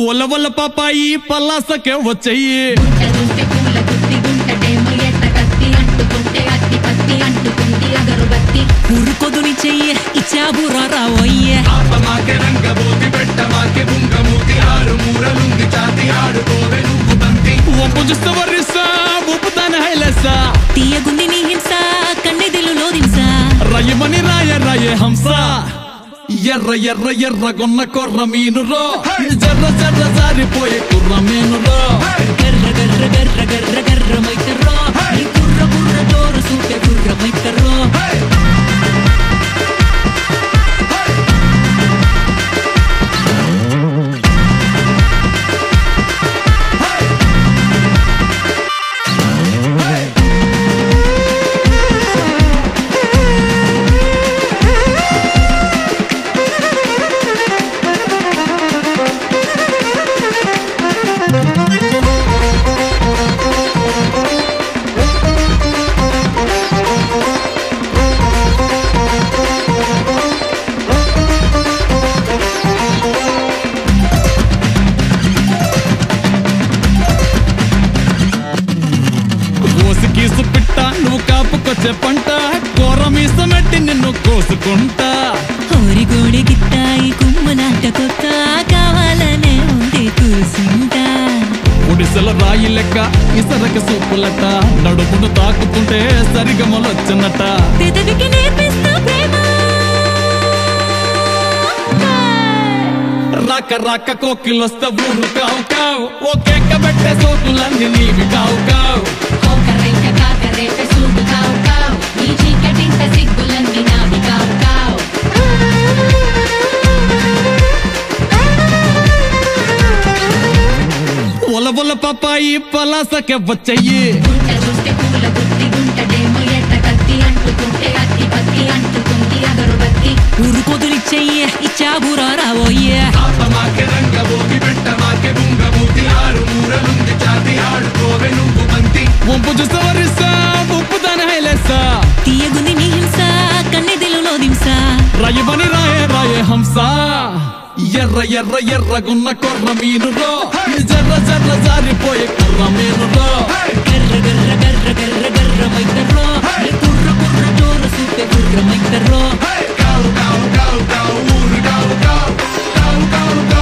ఒల ఒల పాపాయి పల్లాసకే వచ్చయ్యి గుంటలుంటే పూల గుత్తి గుంటటేమో ఎట్ట కత్తి అంటుకుంటే అట్టి పత్తి అంటుకుంది అగరుబత్తి ఉరుకొదుని చెయ్యి ఇచ్చావు రావయ్యే ఆపమాకే రంగబోతి పెట్టమాకే బుంగమూతి ఆరు మూరలుంగి చాతి ఆడుకోవే నువ్వు బంతి ఒప్పు చూస్తే వర్రిస్తా ఉప్పుతానే హైలెస్సా తీయగుంది నీ హింస కన్నెదిలు లోదింస రయ్యమని రాయ రాయ హంస ఎర్ర ఎర్ర ఎర్రగొన్న కొర్ర మీనురో జర్ర జర్ర జారిపోయే కుర్ర మీనురో గర్ర గర్ర గర్ర గర్ర గర్ర మైతర్రో నీ కుర్ర కుర్ర జోరు సూటే కుర్ర మైతర్రో కోసి గీసు పిట్ట నువ్వు కాపుకొచ్చే పంట కూర మీసమెట్టి నిన్ను కోసుకుంటా హోరి గోడి గిత్తాయి కుమ్మలాట కొత్త కావాలనే ఉంది కూసుంటా గుడిసెల రాయి లెక్క ఇసరక సూపులట నడుమును తాకుతుంటే సరిగమలొచ్చనట పెదవికి నేర్పిస్తా ప్రేమ రాక రాక కోకిలొస్తే ఊరు కావు కావు ఓ కేక పెట్టే సోకులన్నీ నీవి కావు కావు కోకరైక కాకరేక సూడు కావు కావు ఈ చీకటింట సిగ్గులన్నీ నావి కావు కావు ఒల ఒల పాపాయి పలాసకే వచ్చయ్యి గుంట చూస్తే పూల గుత్తి గుంటటేమో ఎట్ట కత్తి అంటుకుంటే అట్టి పత్తి అంటుకుంది అగరుబత్తి ఉరుకొదుని చెయ్యి ఇచ్చావు రావయ్యే ఆపమాకే రంగబోతి పెట్టమాకే బుంగమూతి ఆరు మూరలుంగి చాతి ఆడుకోవే నువ్వు బంతి వంపు చూస్తే వరిస్తా ఉప్పు దాని హైలేస్తా తీయగుంది నీ హింస కన్నెదిలు లోదింస రయ్యమని రాయే రాయే హంస ఎర్ర ఎర్ర ఎర్రగున్న కొర్ర మీనురో జర్ర జర్ర జారిపోయే కుర్ర మీనురో గర్ర గర్ర గర్ర గర్ర గర్ర మైతర్రో నీ కుర్ర కుర్ర జోరు సూటే కుర్ర మైతర్రో కావు కావు కావు కావు ఊరు కావు కావు కావు కావు కావు